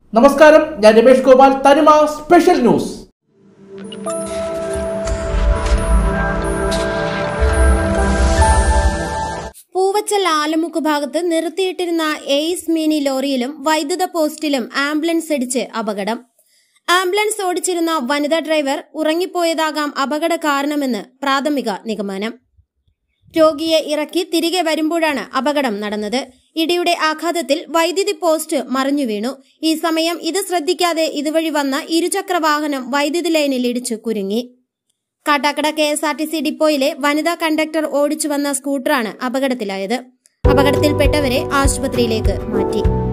നമസ്കാരം ഞാൻ രമേഷ് ഗോപാൽ തനിമ സ്പെഷ്യൽ ന്യൂസ് പൂവച്ചൽ ആലമുക്ക് ഭാഗത്ത് നിർത്തിയിട്ടിരുന്ന എയ്സ് മിനി ലോറിയിലും വൈദ്യുത പോസ്റ്റിലും ആംബുലൻസ് ഇടിച്ച് അപകടം ആംബുലൻസ് ഓടിച്ചിരുന്ന വനിതാ ഡ്രൈവർ ഉറങ്ങിപ്പോയതാകാം അപകട കാരണമെന്ന് പ്രാഥമിക നിഗമനം രോഗിയെ ഇറക്കി തിരികെ വരുമ്പോഴാണ് അപകടം നടന്നത് ഇടിയുടെ ആഘാതത്തിൽ വൈദ്യുതി പോസ്റ്റ് മറിഞ്ഞു വീണു ഈ സമയം ഇത് ശ്രദ്ധിക്കാതെ ഇതുവഴി വന്ന ഇരുചക്ര വാഹനം വൈദ്യുതി ലൈനിൽ ഇടിച്ചു കുരുങ്ങി Kattakada K S R T C ഡിപ്പോയിലെ വനിതാ കണ്ടക്ടർ ഓടിച്ചു വന്ന സ്കൂട്ടറാണ് അപകടത്തിലായത് അപകടത്തിൽപ്പെട്ടവരെ ആശുപത്രിയിലേക്ക് മാറ്റി